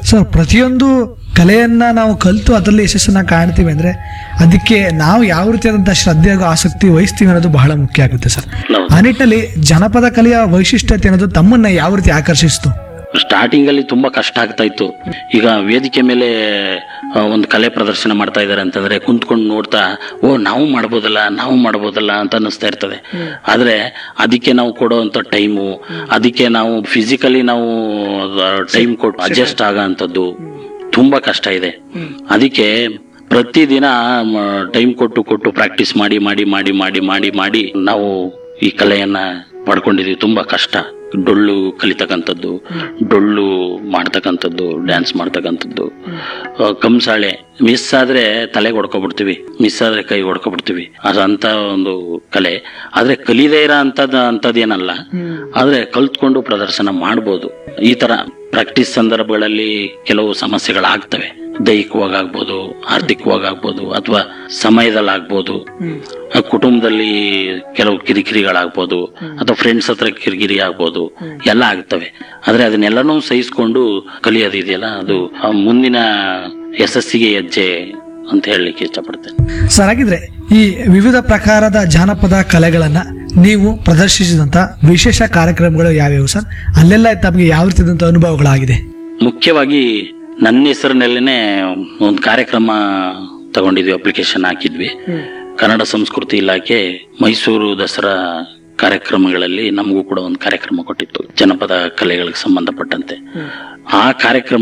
Sir ಪ್ರತಿಯೊಂದು ಕಲೆಯನ್ನ ನಾವು ಕಲಿತು ಅದರಲ್ಲಿ ಯಶಸ್ಸನ್ನ ಕಾಣ್ತೀವಿ ಅಂದ್ರೆ ಅದಕ್ಕೆ ನಾವು ಯಾವ ರೀತಿಯಾದಂತಹ ಶ್ರದ್ಧೆ ಹಾಗೂ ಆಸಕ್ತಿ ವಹಿಸ್ತೀವಿ ಅನ್ನೋದು ಬಹಳ ಮುಖ್ಯ ಆಗುತ್ತೆ ಸರ್ ಹೌದು. ಆ ನಿಟ್ಟಿನಲ್ಲಿ ಜನಪದ ಕಲೆಯ ವೈಶಿಷ್ಟ್ಯತೆ ಅನ್ನೋದು ತಮ್ಮನ್ನ ಯಾವ ರೀತಿ ಆಕರ್ಷಿಸ್ತು ಸ್ಟಾರ್ಟಿಂಗ್ ಅಲ್ಲಿ ತುಂಬಾ ಕಷ್ಟ ಆಗ್ತಾ ಇತ್ತು ಈಗ ವೇದಿಕೆ ಮೇಲೆ ಆ, ಒಂದು ಕಲೆ ಪ್ರದರ್ಶನ ಮಾಡ್ತಾ ಇದ್ದಾರೆ ಅಂತಂದ್ರೆ ಕುಂತ್ಕೊಂಡು ನೋಡ್ತಾ ಓ ನಾವು ಮಾಡ್ಬೋದಲ್ಲ ನಾವು ಮಾಡ್ಬೋದಲ್ಲ ಅಂತ ಅನಿಸ್ತಾ ಇರ್ತದೆ ಆದ್ರೆ ಅದಕ್ಕೆ ನಾವು ಕೊಡುವಂತ ಟೈಮು ಅದಕ್ಕೆ ನಾವು ಫಿಸಿಕಲಿ ನಾವು ಟೈಮ್ ಕೊಟ್ಟು ಅಡ್ಜಸ್ಟ್ ಆಗೋ ಅಂಥದ್ದು ತುಂಬಾ ಕಷ್ಟ ಇದೆ ಅದಕ್ಕೆ ಪ್ರತಿದಿನ ಟೈಮ್ ಕೊಟ್ಟು ಕೊಟ್ಟು ಪ್ರಾಕ್ಟೀಸ್ ಮಾಡಿ ಮಾಡಿ ಮಾಡಿ ಮಾಡಿ ಮಾಡಿ ಮಾಡಿ ನಾವು ಈ ಕಲೆಯನ್ನ ಪಡ್ಕೊಂಡಿದೀವಿ ತುಂಬಾ ಕಷ್ಟ ಡೊಳ್ಳು ಕಲಿತಕ್ಕಂಥದ್ದು ಡೊಳ್ಳು ಮಾಡ್ತಕ್ಕಂಥದ್ದು ಡ್ಯಾನ್ಸ್ ಮಾಡ್ತಕ್ಕಂಥದ್ದು ಆ, ಕಂಸಾಳೆ ಮಿಸ್ ಆದ್ರೆ ತಲೆಗೆ ಹೊಡ್ಕೊಬಿಡ್ತೀವಿ ಮಿಸ್ ಆದ್ರೆ ಕೈ ಹೊಡ್ಕೊಬಿಡ್ತೀವಿ ಅದಂತ ಒಂದು ಕಲೆ ಆದ್ರೆ ಕಲಿದೇ ಇರೋ ಅಂತದ್ ಅಂತದೇನಲ್ಲ ಆದ್ರೆ ಕಲ್ತ್ಕೊಂಡು ಪ್ರದರ್ಶನ ಮಾಡ್ಬೋದು ಈ ತರ ಪ್ರಾಕ್ಟೀಸ್ ಸಂದರ್ಭಗಳಲ್ಲಿ ಕೆಲವು ಸಮಸ್ಯೆಗಳಾಗ್ತವೆ ದೈಹಿಕವಾಗಿ ಆಗ್ಬೋದು ಆರ್ಥಿಕವಾಗಿ ಆಗ್ಬೋದು ಅಥವಾ ಸಮಯದಲ್ಲಿ ಆಗ್ಬೋದು ಆ ಕುಟುಂಬದಲ್ಲಿ ಕೆಲವು ಕಿರಿಕಿರಿಗಳಾಗ್ಬೋದು ಅಥವಾ ಫ್ರೆಂಡ್ಸ್ ಹತ್ರ ಕಿರಿಕಿರಿ ಆಗ್ಬೋದು ಎಲ್ಲ ಆಗ್ತವೆ ಆದ್ರೆ ಅದನ್ನೆಲ್ಲನೂ ಸಹಿಸ್ಕೊಂಡು ಕಲಿಯೋದು ಇದೆಯಲ್ಲ ಅದು ಆ ಮುಂದಿನ ಯಶಸ್ಸಿಗೆ ಹೆಜ್ಜೆ ಅಂತ ಹೇಳಲಿಕ್ಕೆ ಇಷ್ಟಪಡ್ತೇನೆ ಸರ್ ಹಾಗಿದ್ರೆ ಈ ವಿವಿಧ ಪ್ರಕಾರದ ಜಾನಪದ ಕಲೆಗಳನ್ನ ನೀವು ಪ್ರದರ್ಶಿಸಿದಂತ ವಿಶೇಷ ಕಾರ್ಯಕ್ರಮಗಳು ಯಾವ್ಯಾವು ಸರ್ ಅಲ್ಲೆಲ್ಲ ತಮಗೆ ಯಾವ ರೀತಿಯಾದಂಥ ಅನುಭವಗಳಾಗಿದೆ ಮುಖ್ಯವಾಗಿ ನನ್ನ ಹೆಸರಿನಲ್ಲೇನೆ ಒಂದು ಕಾರ್ಯಕ್ರಮ ತಗೊಂಡಿದ್ವಿ ಅಪ್ಲಿಕೇಶನ್ ಹಾಕಿದ್ವಿ ಕನ್ನಡ ಸಂಸ್ಕೃತಿ ಇಲಾಖೆ ಮೈಸೂರು ದಸರಾ ಕಾರ್ಯಕ್ರಮಗಳಲ್ಲಿ ನಮಗೂ ಕೂಡ ಒಂದು ಕಾರ್ಯಕ್ರಮ ಕೊಟ್ಟಿತ್ತು ಜನಪದ ಕಲೆಗಳಿಗೆ ಸಂಬಂಧಪಟ್ಟಂತೆ ಆ ಕಾರ್ಯಕ್ರಮ